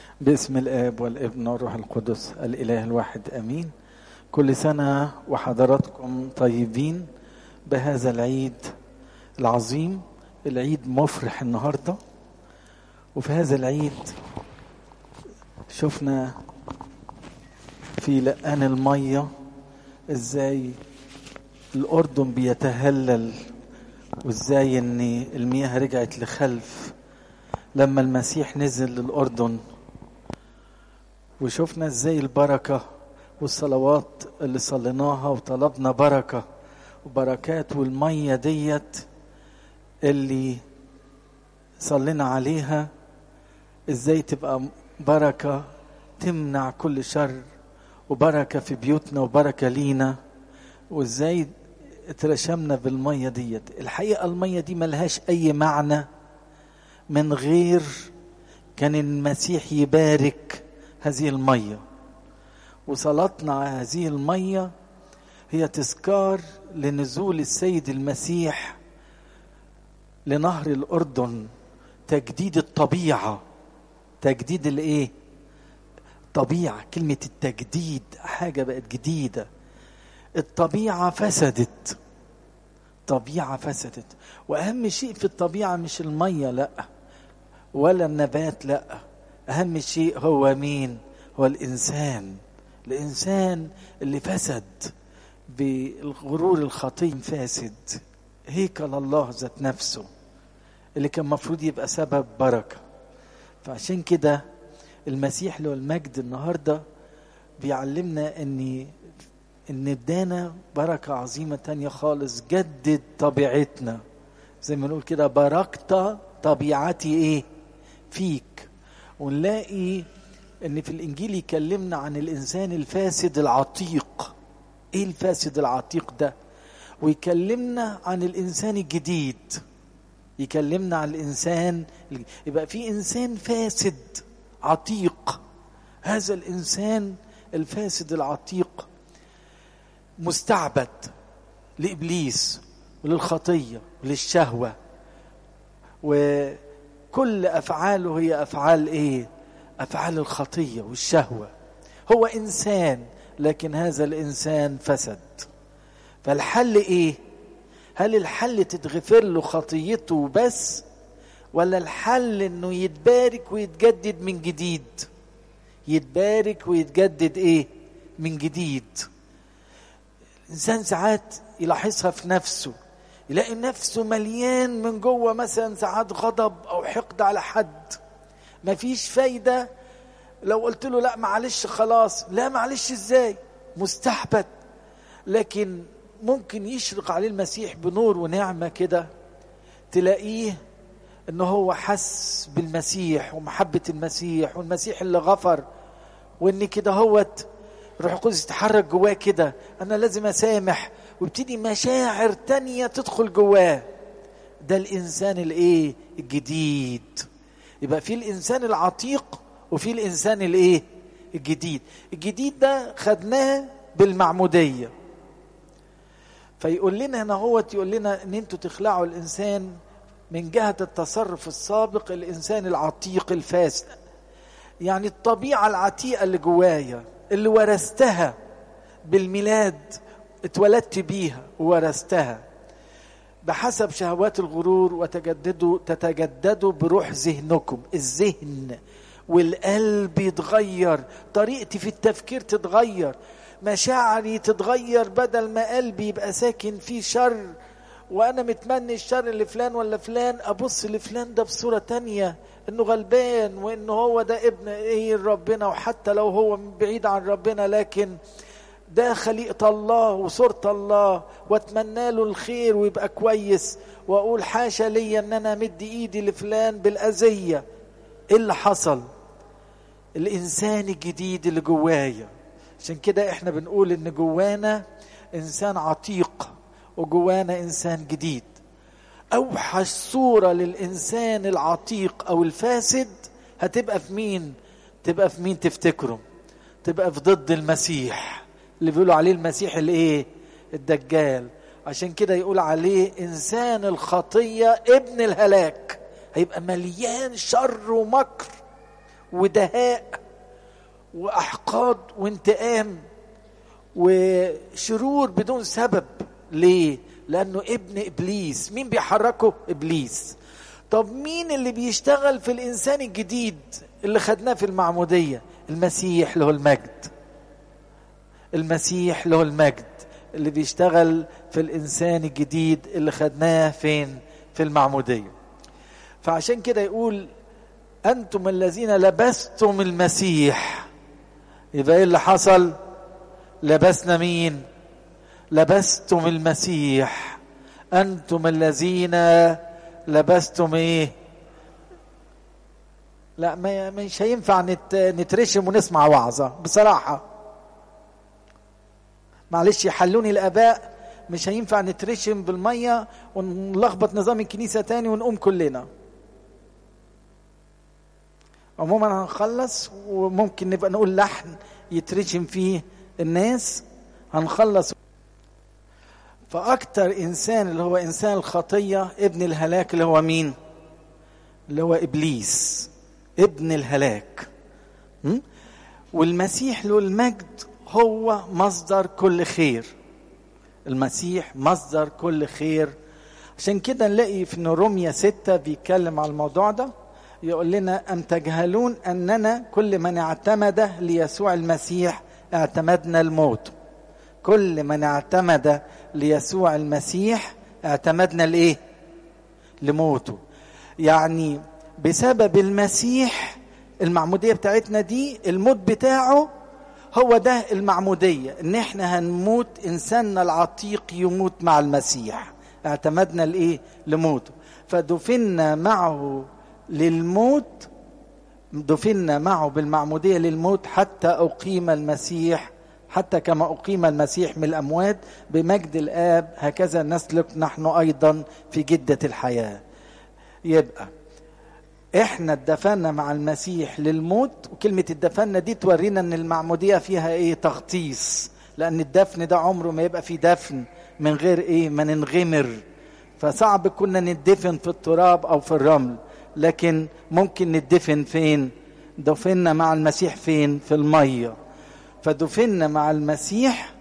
باسم الاب والابن والروح القدس الاله الواحد امين كل سنه وحضراتكم طيبين بهذا العيد العظيم العيد مفرح النهارده وفي هذا العيد شفنا في لقان الميه ازاي الاردن بيتهلل وازاي ان المياه رجعت لخلف لما المسيح نزل للاردن وشفنا ازاي البركه والصلوات اللي صليناها وطلبنا بركه وبركات والميه ديت اللي صلينا عليها ازاي تبقى بركه تمنع كل شر وبركه في بيوتنا وبركه لينا وازاي اترشمنا بالميه ديت الحقيقه الميه دي ملهاش اي معنى من غير كان المسيح يبارك هذه الميه وصلاتنا على هذه الميه هي تذكار لنزول السيد المسيح لنهر الاردن تجديد الطبيعه تجديد الايه طبيعه كلمه التجديد حاجه بقت جديده الطبيعه فسدت طبيعه فسدت واهم شيء في الطبيعه مش الميه لا ولا النبات لا اهم شيء هو مين هو الانسان الانسان اللي فسد بالغرور الخطي فاسد هيكل الله ذات نفسه اللي كان المفروض يبقى سبب بركه فعشان كده المسيح له المجد النهارده بيعلمنا ان ان ادانا بركه عظيمه تانية خالص جدد طبيعتنا زي ما نقول كده باركت طبيعتي ايه فيك ونلاقي ان في الانجيل يكلمنا عن الانسان الفاسد العتيق ايه الفاسد العتيق ده ويكلمنا عن الانسان الجديد يكلمنا عن الانسان يبقى في انسان فاسد عتيق هذا الانسان الفاسد العتيق مستعبد لابليس وللخطيه وللشهوه وكل افعاله هي افعال ايه افعال الخطيه والشهوه هو انسان لكن هذا الانسان فسد فالحل ايه هل الحل تتغفر له خطيته بس ولا الحل انه يتبارك ويتجدد من جديد يتبارك ويتجدد ايه من جديد الانسان ساعات يلاحظها في نفسه يلاقي نفسه مليان من جوه مثلا ساعات غضب او حقد على حد مفيش فايده لو قلت له لا معلش خلاص لا معلش ازاي مستحبت لكن ممكن يشرق عليه المسيح بنور ونعمه كده تلاقيه ان هو حس بالمسيح ومحبه المسيح والمسيح اللي غفر وان كده هوت روح القدس يتحرك جواه كده انا لازم اسامح ويبتدي مشاعر تانية تدخل جواه ده الانسان الايه الجديد يبقى في الانسان العتيق وفي الانسان الايه الجديد الجديد ده خدناه بالمعموديه فيقول لنا هنا هو يقول لنا ان انتوا تخلعوا الانسان من جهه التصرف السابق الانسان العتيق الفاسد يعني الطبيعه العتيقه اللي جوايا اللي ورثتها بالميلاد اتولدت بيها وورثتها بحسب شهوات الغرور وتجددوا تتجددوا بروح ذهنكم الذهن والقلب يتغير طريقتي في التفكير تتغير مشاعري تتغير بدل ما قلبي يبقى ساكن فيه شر وانا متمني الشر لفلان ولا فلان ابص لفلان ده بصوره تانية انه غلبان وانه هو ده ابن ايه ربنا وحتى لو هو بعيد عن ربنا لكن ده خليقة الله وصورة الله واتمنى له الخير ويبقى كويس واقول حاشا ليا ان انا مدي ايدي لفلان بالاذية ايه اللي حصل الانسان الجديد اللي جوايا عشان كده احنا بنقول ان جوانا انسان عتيق وجوانا انسان جديد اوحش صوره للانسان العتيق او الفاسد هتبقى في مين تبقى في مين تفتكروا تبقى في ضد المسيح اللي بيقولوا عليه المسيح الايه الدجال عشان كده يقول عليه انسان الخطيه ابن الهلاك هيبقى مليان شر ومكر ودهاء واحقاد وانتقام وشرور بدون سبب ليه لانه ابن ابليس مين بيحركه ابليس طب مين اللي بيشتغل في الانسان الجديد اللي خدناه في المعموديه المسيح له المجد المسيح له المجد اللي بيشتغل في الانسان الجديد اللي خدناه فين في المعموديه فعشان كده يقول انتم الذين لبستم المسيح يبقى ايه اللي حصل لبسنا مين لبستم المسيح انتم الذين لبستم ايه لا ما مش هينفع نت نترشم ونسمع وعظة بصراحة معلش يحلوني الآباء مش هينفع نترشم بالمية ونلخبط نظام الكنيسة تاني ونقوم كلنا عموما هنخلص وممكن نبقى نقول لحن يترشم فيه الناس هنخلص فأكتر إنسان اللي هو إنسان الخطية ابن الهلاك اللي هو مين اللي هو إبليس ابن الهلاك م? والمسيح له المجد هو مصدر كل خير المسيح مصدر كل خير عشان كده نلاقي في روميا ستة بيتكلم على الموضوع ده يقول لنا أم تجهلون أننا كل من اعتمد ليسوع المسيح اعتمدنا الموت كل من اعتمد ليسوع المسيح اعتمدنا لايه لموته يعني بسبب المسيح المعموديه بتاعتنا دي الموت بتاعه هو ده المعموديه ان احنا هنموت انساننا العتيق يموت مع المسيح اعتمدنا لايه لموته فدفنا معه للموت دفنا معه بالمعموديه للموت حتى اقيم المسيح حتى كما أقيم المسيح من الأموات بمجد الآب هكذا نسلك نحن أيضا في جدة الحياة يبقى احنا اتدفنا مع المسيح للموت وكلمة اتدفنا دي تورينا ان المعمودية فيها ايه تغطيس لان الدفن ده عمره ما يبقى فيه دفن من غير ايه ما ننغمر فصعب كنا ندفن في التراب او في الرمل لكن ممكن ندفن فين دفنا مع المسيح فين في الميه فدفنا مع المسيح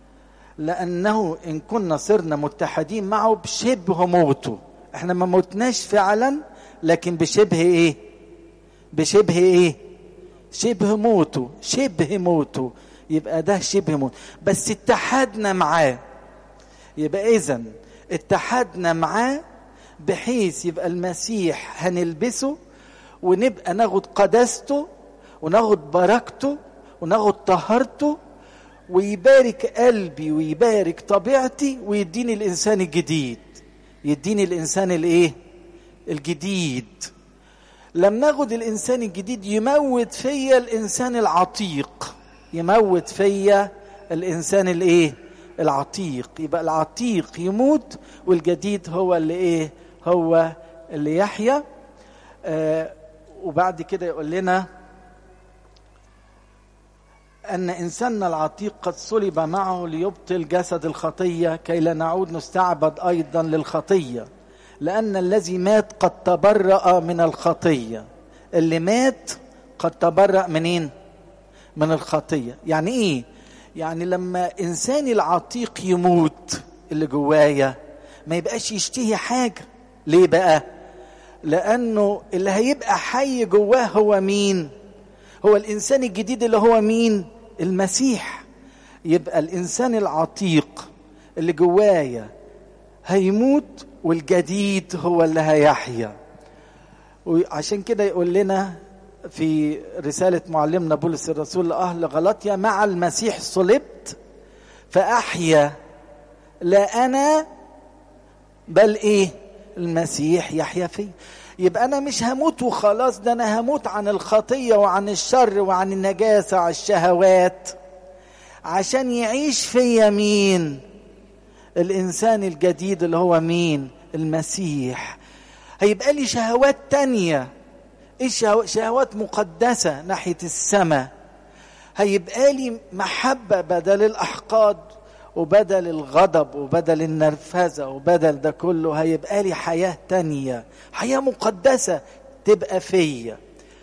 لأنه إن كنا صرنا متحدين معه بشبه موته احنا ما موتناش فعلا لكن بشبه ايه بشبه ايه شبه موته شبه موته يبقى ده شبه موت بس اتحدنا معاه يبقى اذا اتحدنا معاه بحيث يبقى المسيح هنلبسه ونبقى ناخد قداسته وناخد بركته وناخد طهارته ويبارك قلبي ويبارك طبيعتي ويديني الانسان الجديد يديني الانسان الايه الجديد لما ناخد الانسان الجديد يموت فيا الانسان العتيق يموت فيا الانسان الايه العتيق يبقى العتيق يموت والجديد هو اللي ايه هو اللي يحيا آه وبعد كده يقول لنا أن إنساننا العتيق قد صلب معه ليبطل جسد الخطية كي لا نعود نستعبد أيضا للخطية لأن الذي مات قد تبرأ من الخطية اللي مات قد تبرأ منين؟ من الخطية يعني إيه؟ يعني لما إنساني العتيق يموت اللي جوايا ما يبقاش يشتهي حاجة ليه بقى؟ لأنه اللي هيبقى حي جواه هو مين؟ هو الإنسان الجديد اللي هو مين؟ المسيح يبقى الإنسان العتيق اللي جوايا هيموت والجديد هو اللي هيحيا وعشان كده يقول لنا في رسالة معلمنا بولس الرسول لأهل غلطيا مع المسيح صلبت فأحيا لا أنا بل إيه المسيح يحيا فيه يبقى أنا مش هموت وخلاص ده أنا هموت عن الخطية وعن الشر وعن النجاسة وعن الشهوات عشان يعيش فيا مين الإنسان الجديد اللي هو مين المسيح هيبقى لي شهوات تانية إيه شهوات مقدسة ناحية السماء هيبقى لي محبة بدل الأحقاد وبدل الغضب وبدل النرفزة وبدل ده كله هيبقى لي حياة تانية حياة مقدسة تبقى فيا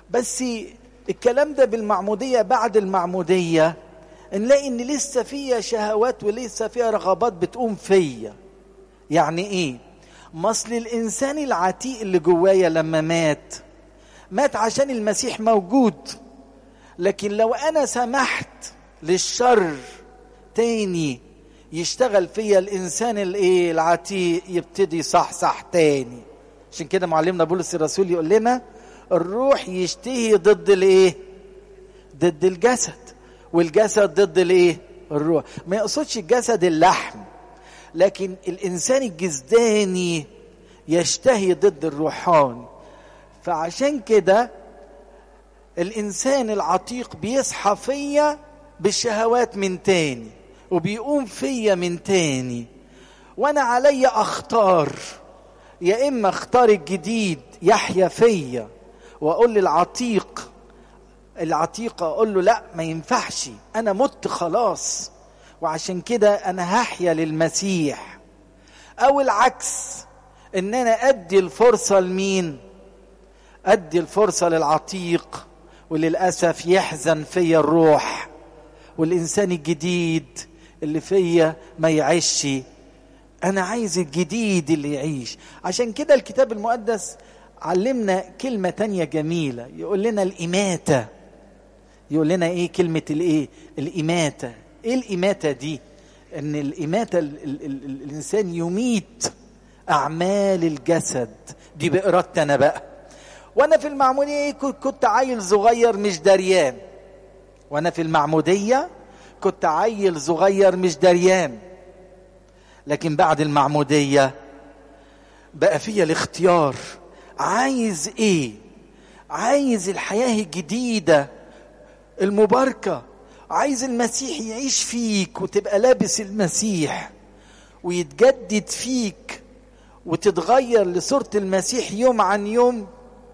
بس الكلام ده بالمعمودية بعد المعمودية نلاقي ان لسه فيها شهوات ولسه فيها رغبات بتقوم فيا يعني ايه مصل الانسان العتيق اللي جوايا لما مات مات عشان المسيح موجود لكن لو انا سمحت للشر تاني يشتغل فيا الانسان الايه العتيق يبتدي صح صح تاني عشان كده معلمنا بولس الرسول يقول لنا الروح يشتهي ضد الايه ضد الجسد والجسد ضد الايه الروح ما يقصدش الجسد اللحم لكن الانسان الجسداني يشتهي ضد الروحاني فعشان كده الانسان العتيق بيصحى فيا بالشهوات من تاني وبيقوم فيا من تاني وانا علي اختار يا اما اختار الجديد يحيا فيا واقول للعتيق العتيق اقول له لا ما ينفعش انا مت خلاص وعشان كده انا هحيا للمسيح او العكس ان انا ادي الفرصه لمين ادي الفرصه للعتيق وللاسف يحزن فيا الروح والانسان الجديد اللي فيا ما يعيش انا عايز الجديد اللي يعيش عشان كده الكتاب المقدس علمنا كلمة تانية جميلة يقول لنا الإماتة يقول لنا إيه كلمة الإيه الإماتة إيه الإماتة دي إن الإماتة ال ال ال الإنسان يميت أعمال الجسد دي بإرادتي أنا بقى وأنا في المعمودية كنت عيل صغير مش دريان وأنا في المعمودية كنت عيل صغير مش دريان لكن بعد المعمودية بقى فيا الاختيار عايز ايه عايز الحياة الجديدة المباركة عايز المسيح يعيش فيك وتبقى لابس المسيح ويتجدد فيك وتتغير لصورة المسيح يوم عن يوم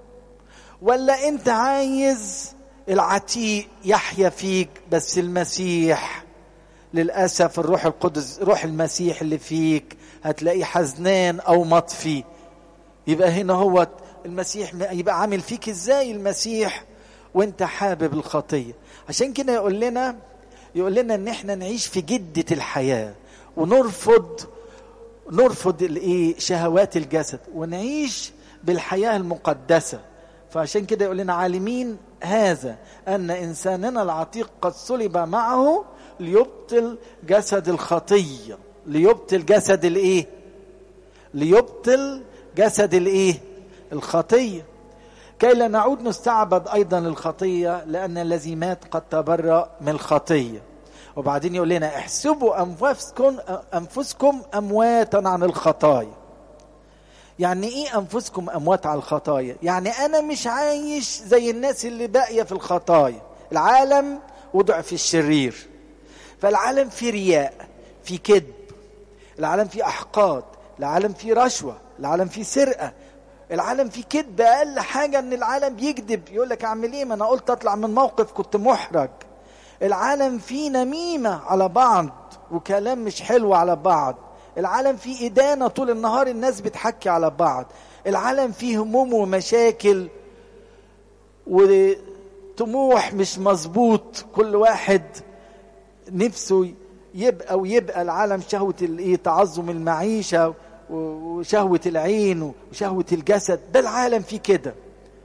ولا انت عايز العتيق يحيا فيك بس المسيح للأسف الروح القدس روح المسيح اللي فيك هتلاقيه حزنان أو مطفي يبقى هنا هو المسيح يبقى عامل فيك ازاي المسيح وانت حابب الخطية عشان كده يقول لنا يقول لنا ان احنا نعيش في جدة الحياة ونرفض نرفض الايه شهوات الجسد ونعيش بالحياة المقدسة فعشان كده يقول لنا عالمين هذا ان انساننا العتيق قد صلب معه ليبطل جسد الخطيه ليبطل جسد الايه ليبطل جسد الايه الخطيه كي لا نعود نستعبد ايضا للخطيه لان الذي مات قد تبرأ من الخطيه وبعدين يقول لنا احسبوا انفسكم انفسكم امواتا عن الخطايا يعني ايه انفسكم اموات على الخطايا يعني انا مش عايش زي الناس اللي باقيه في الخطايا العالم وضع في الشرير فالعالم فيه رياء في كذب العالم فيه احقاد العالم فيه رشوه العالم فيه سرقه العالم فيه كذب اقل حاجه ان العالم يكذب يقول لك اعمل ايه ما انا قلت اطلع من موقف كنت محرج العالم فيه نميمه على بعض وكلام مش حلو على بعض العالم فيه إدانة طول النهار الناس بتحكي على بعض العالم فيه هموم ومشاكل وطموح مش مظبوط كل واحد نفسه يبقى ويبقى العالم شهوة الايه تعظم المعيشة وشهوة العين وشهوة الجسد ده العالم فيه كده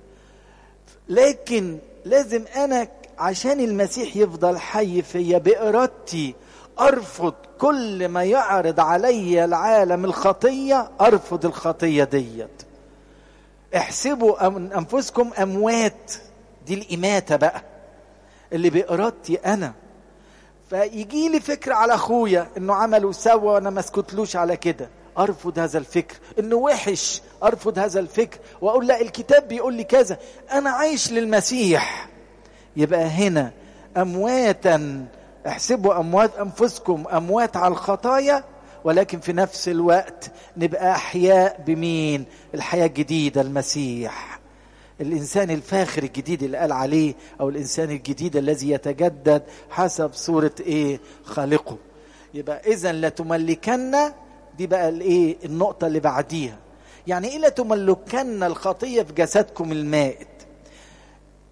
لكن لازم انا عشان المسيح يفضل حي فيا بإرادتي ارفض كل ما يعرض علي العالم الخطيه ارفض الخطيه ديت احسبوا انفسكم اموات دي الاماته بقى اللي بارادتي انا فيجي لي فكر على اخويا انه عمل وسوى وانا ما اسكتلوش على كده ارفض هذا الفكر انه وحش ارفض هذا الفكر واقول لا الكتاب بيقول لي كذا انا عايش للمسيح يبقى هنا امواتا احسبوا اموات انفسكم اموات على الخطايا ولكن في نفس الوقت نبقى احياء بمين الحياه الجديده المسيح الانسان الفاخر الجديد اللي قال عليه او الانسان الجديد الذي يتجدد حسب صوره ايه خالقه يبقى اذا لتملكن دي بقى الايه النقطه اللي بعديها يعني ايه لتملكن الخطيه في جسدكم المائت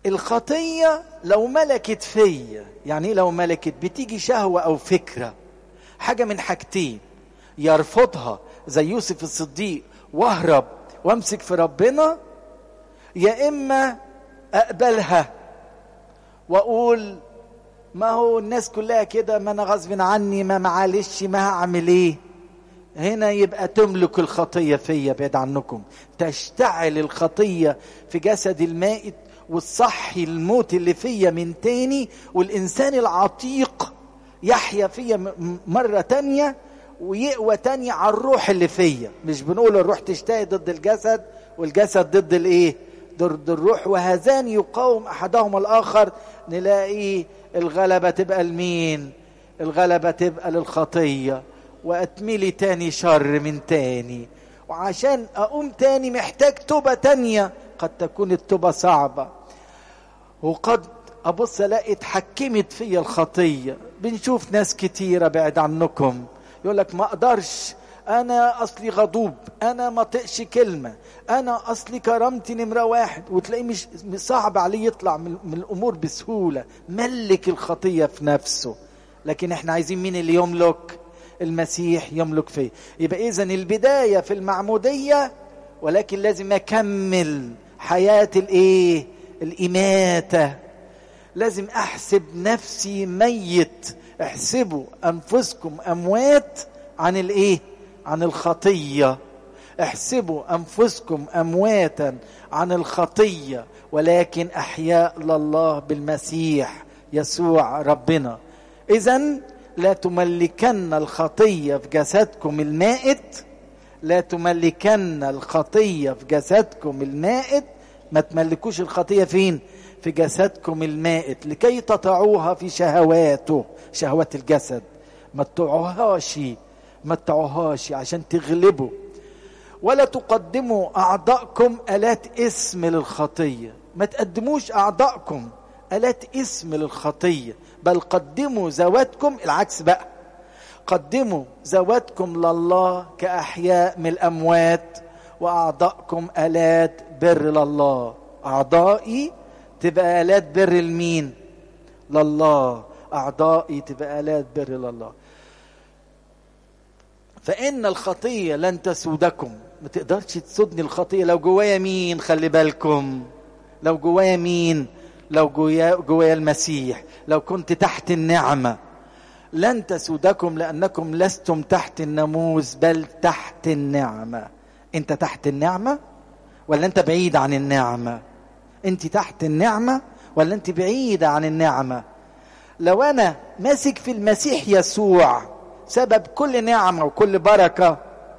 الخطية لو ملكت فيا يعني ايه لو ملكت بتيجي شهوة او فكرة حاجة من حاجتين يرفضها زي يوسف الصديق واهرب وامسك في ربنا يا اما اقبلها واقول ما هو الناس كلها كده ما انا غصب عني ما معلش ما هعمل ايه هنا يبقى تملك الخطيه فيا بعيد عنكم تشتعل الخطيه في جسد المائت وتصحي الموت اللي فيا من تاني والانسان العتيق يحيا فيا مره تانيه ويقوى تاني على الروح اللي فيا مش بنقول الروح تشتهي ضد الجسد والجسد ضد الايه ضد الروح وهذان يقاوم احدهما الاخر نلاقي الغلبة تبقى لمين الغلبة تبقى للخطية واتملي تاني شر من تاني وعشان اقوم تاني محتاج توبة تانية قد تكون التوبة صعبة وقد ابص الاقي اتحكمت فيا الخطية بنشوف ناس كتيرة بعد عنكم يقول لك ما اقدرش انا اصلي غضوب انا ما طقش كلمه انا اصلي كرامتي نمره واحد وتلاقيه مش صعب عليه يطلع من, من الامور بسهوله ملك الخطيه في نفسه لكن احنا عايزين مين اللي يملك المسيح يملك فيه يبقى اذا البدايه في المعموديه ولكن لازم اكمل حياه الايه الاماته لازم احسب نفسي ميت احسبوا انفسكم اموات عن الايه عن الخطيه احسبوا انفسكم امواتا عن الخطيه ولكن احياء لله بالمسيح يسوع ربنا اذا لا تملكن الخطيه في جسدكم المائت لا تملكن الخطيه في جسدكم المائت ما تملكوش الخطيه فين في جسدكم المائت لكي تطعوها في شهواته شهوات الجسد ما تطعوهاش ما تطعوهاش عشان تغلبوا ولا تقدموا اعضائكم الات اسم للخطيه ما تقدموش اعضائكم الات اسم للخطيه بل قدموا ذواتكم العكس بقى قدموا ذواتكم لله كاحياء من الاموات واعضائكم الات بر لله اعضائي تبقى الات بر لمين لله اعضائي تبقى الات بر لله فان الخطيه لن تسودكم ما تقدرش تسودني الخطيه لو جوايا مين خلي بالكم لو جوايا مين لو جوايا جوايا المسيح لو كنت تحت النعمه لن تسودكم لانكم لستم تحت الناموس بل تحت النعمه انت تحت النعمه ولا انت بعيد عن النعمه انت تحت النعمه ولا انت بعيده عن النعمه لو انا ماسك في المسيح يسوع سبب كل نعمه وكل بركه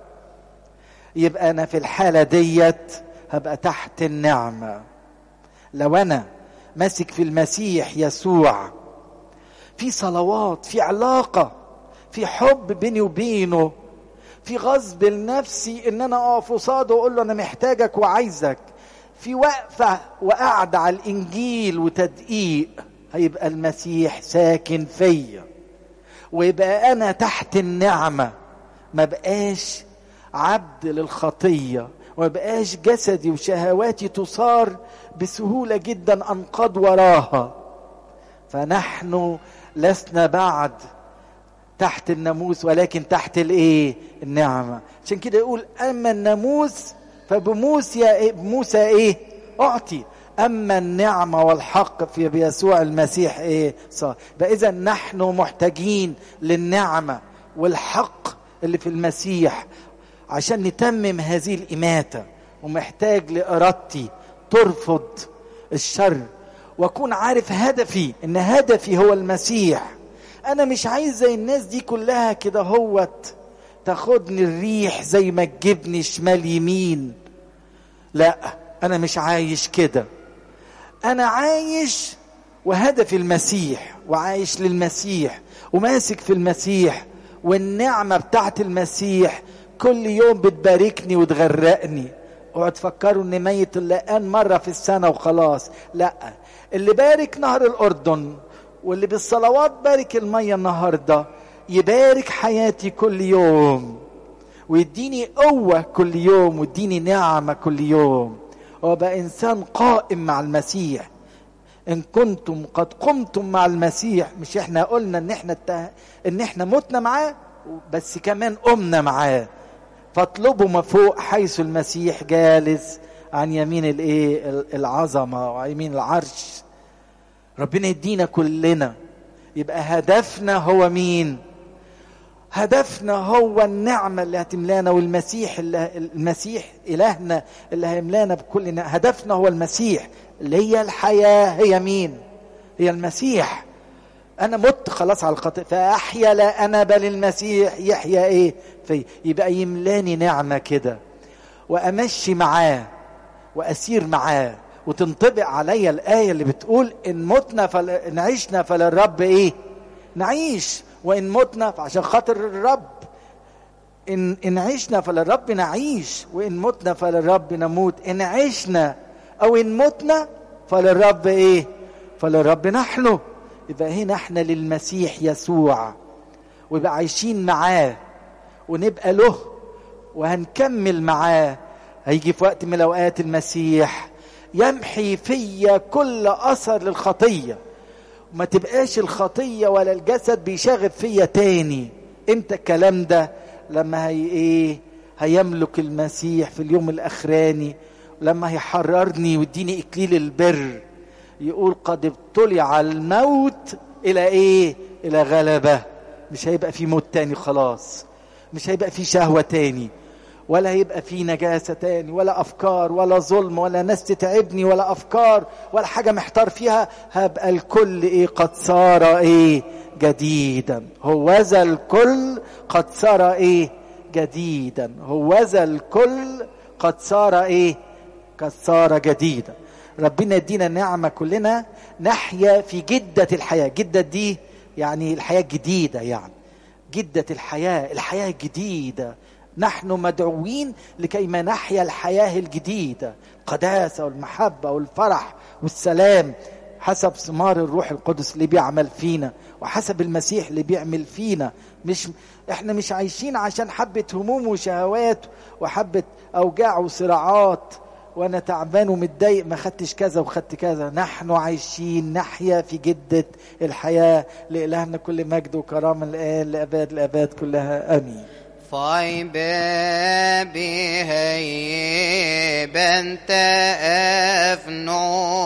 يبقى انا في الحاله ديت هبقى تحت النعمه لو انا ماسك في المسيح يسوع في صلوات في علاقه في حب بيني وبينه في غصب لنفسي ان انا اقف قصاده واقول له انا محتاجك وعايزك في وقفه وقعده على الانجيل وتدقيق هيبقى المسيح ساكن فيا ويبقى انا تحت النعمه ما بقاش عبد للخطيه وما بقاش جسدي وشهواتي تصار بسهوله جدا انقض وراها فنحن لسنا بعد تحت الناموس ولكن تحت الايه النعمه عشان كده يقول اما الناموس فبموسى إيه بموسى ايه اعطي اما النعمه والحق في بيسوع المسيح ايه صار فاذا نحن محتاجين للنعمه والحق اللي في المسيح عشان نتمم هذه الاماته ومحتاج لارادتي ترفض الشر واكون عارف هدفي ان هدفي هو المسيح انا مش عايز زي الناس دي كلها كده هوت تاخدني الريح زي ما تجيبني شمال يمين لا انا مش عايش كده انا عايش وهدفي المسيح وعايش للمسيح وماسك في المسيح والنعمه بتاعت المسيح كل يوم بتباركني وتغرقني اوعوا تفكروا ان ميت اللقان مره في السنه وخلاص لا اللي بارك نهر الاردن واللي بالصلوات بارك الميه النهارده يبارك حياتي كل يوم ويديني قوه كل يوم ويديني نعمه كل يوم وابقى انسان قائم مع المسيح ان كنتم قد قمتم مع المسيح مش احنا قلنا ان احنا الته... ان احنا متنا معاه بس كمان قمنا معاه فاطلبوا ما فوق حيث المسيح جالس عن يمين الايه العظمه وعن يمين العرش ربنا يدينا كلنا يبقى هدفنا هو مين هدفنا هو النعمة اللي هتملانا والمسيح اللي المسيح إلهنا اللي هيملانا بكلنا هدفنا هو المسيح اللي هي الحياة هي مين هي المسيح أنا مت خلاص على الخطيئة فأحيا لا أنا بل المسيح يحيا إيه في يبقى يملاني نعمة كده وأمشي معاه وأسير معاه وتنطبق عليا الآية اللي بتقول إن متنا فل... إن عشنا فللرب إيه نعيش وإن متنا فعشان خاطر الرب إن إن عشنا فللرب نعيش وإن متنا فللرب نموت إن عشنا أو إن متنا فللرب إيه فللرب نحن يبقى هنا احنا للمسيح يسوع ويبقى عايشين معاه ونبقى له وهنكمل معاه هيجي في وقت من الاوقات المسيح يمحي فيا كل اثر للخطيه وما تبقاش الخطيه ولا الجسد بيشغب فيا تاني امتى الكلام ده لما هي ايه هيملك المسيح في اليوم الاخراني لما هيحررني ويديني اكليل البر يقول قد ابتلع الموت الى ايه الى غلبه مش هيبقى في موت تاني خلاص مش هيبقى في شهوه تاني ولا هيبقى في نجاسة تاني ولا أفكار ولا ظلم ولا ناس تتعبني ولا أفكار ولا حاجة محتار فيها هبقى الكل إيه قد صار إيه جديدا هوذا الكل قد صار إيه جديدا هوذا الكل قد صار إيه قد صار جديدا ربنا يدينا النعمة كلنا نحيا في جدة الحياة جدة دي يعني الحياة الجديدة يعني جدة الحياة الحياة الجديدة نحن مدعوين لكي ما نحيا الحياة الجديدة القداسة والمحبة والفرح والسلام حسب ثمار الروح القدس اللي بيعمل فينا وحسب المسيح اللي بيعمل فينا مش احنا مش عايشين عشان حبة هموم وشهوات وحبة اوجاع وصراعات وانا تعبان ومتضايق ما خدتش كذا وخدت كذا نحن عايشين نحيا في جدة الحياة لإلهنا كل مجد وكرامة الآن لأباد الأباد كلها آمين فاي بابي هي بنت افنو